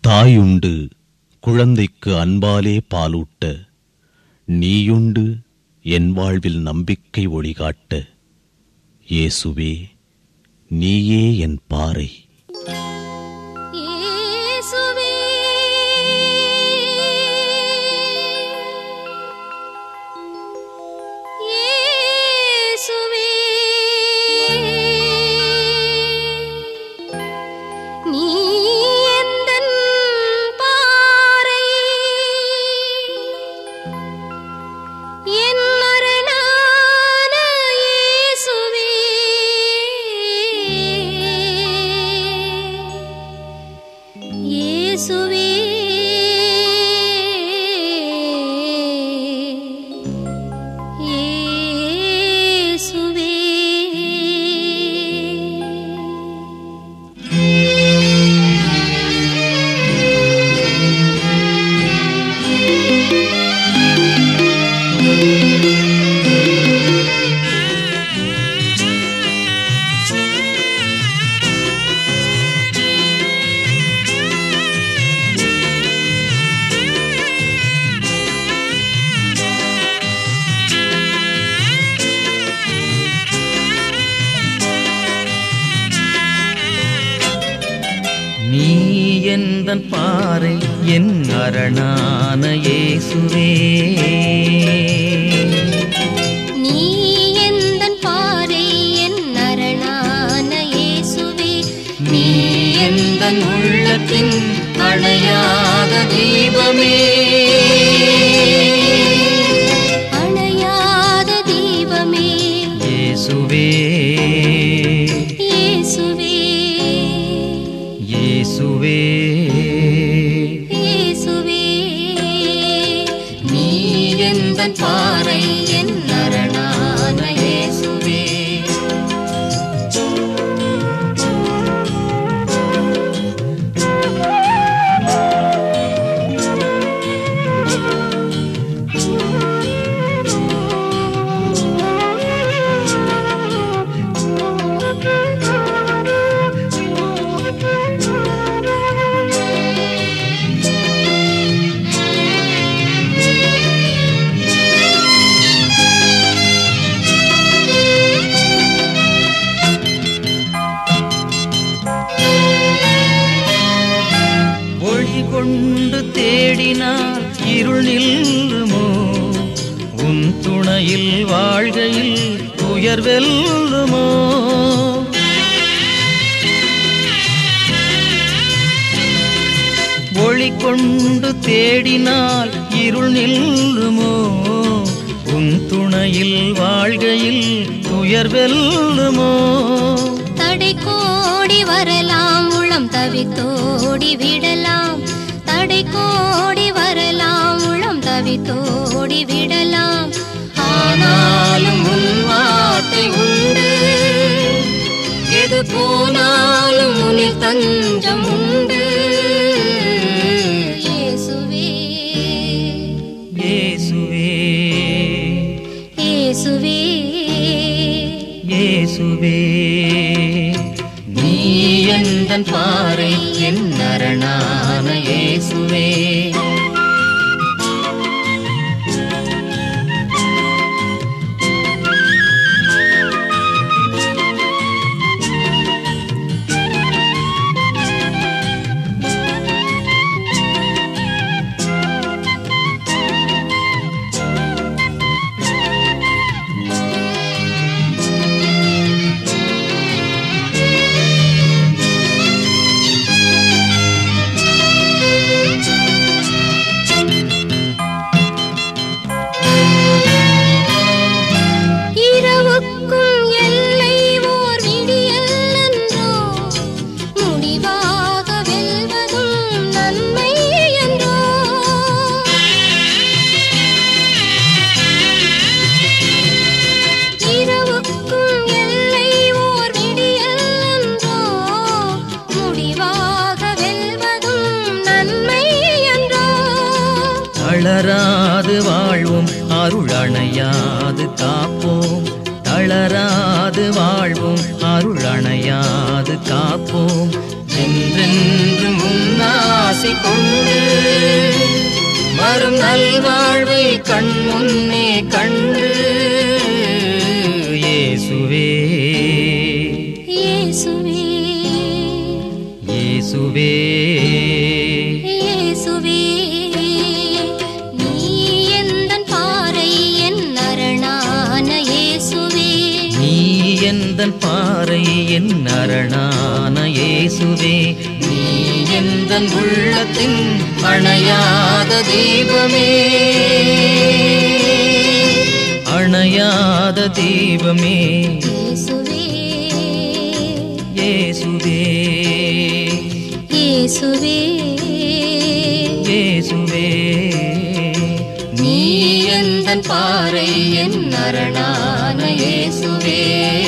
தாயுண்டு குழந்தைக்கு அன்பாலே பாலூட்ட நீயுண்டு என் வாழ்வில் நம்பிக்கை ஒளிகாட்ட இயேசுவே நீயே என் பாறை இயேசுவே இயேசுவே நீ எந்தன் பாறை என் மரணான இயேசுவே இயேசுவே இயேசுவே நீ எந்தன் பாறை என் அரணான இயேசுவே நீ எந்தன் பாறை என் அரணான இயேசுவே நீ எந்தன் உள்ளத்தின் அணையாத தீபமே அணையாத தீபமே இயேசுவே இயேசுவே இயேசுவே இயேசுவே நீ எந்தன் பாறை என் அரணான இயேசுவே ஒளி கொண்டு தேடினால் இருள் நில்லுமோ உன் துணையில் வாழ்கையில் உயர் வெல்லுமோ ஒளி கொண்டு தேடினால் இருள் நில்லுமோ உன் துணையில் வாழ்கையில் உயர் வெல்லுமோ தடை கோடி வரலாம் உளம் தவித்தோடி விடலாம் தடை கோடி வரலாம் உளம் தவித்தோடி விடலாம் ஆனாலும் உன் வார்த்தை உண்டு எது போனாலும் உனில் தஞ்சம் உண்டு இயேசுவே இயேசுவே இயேசுவே இயேசுவே நீ எந்தன் பாறை என் அரணான இயேசுவே இரவுக்கும் எல்லை ஓர் விடியல் என்றோ முடிவாக வெல்வதும் நன்மை என்றோ இரவுக்கும் எல்லை ஓர் விடியல் என்றோ முடிவாக வெல்வதும் நன்மை என்றோ தளராது வாழ்வும் அருள் அணையாது காப்போம் தளராது வாழ்வோம் அருள் அணையாது காப்போம் என்றென்றும் உன்னாசி கொண்டு வரும் நல்வாழ்வை கண் முன்னே கண்டு இயேசுவே இயேசுவே இயேசுவே இயேசுவே நீ எந்தன் பாறை என் அரணான இயேசுவே நீ எந்தன் பாறை என் அரணான இயேசுவே நீ எந்தன் உள்ளத்தின் அணையாத தீபமே அணையாத தீபமே இயேசுவே இயேசுவே இயேசுவே இயேசுவே நீ எந்தன் பாறை என் அரணான இயேசுவே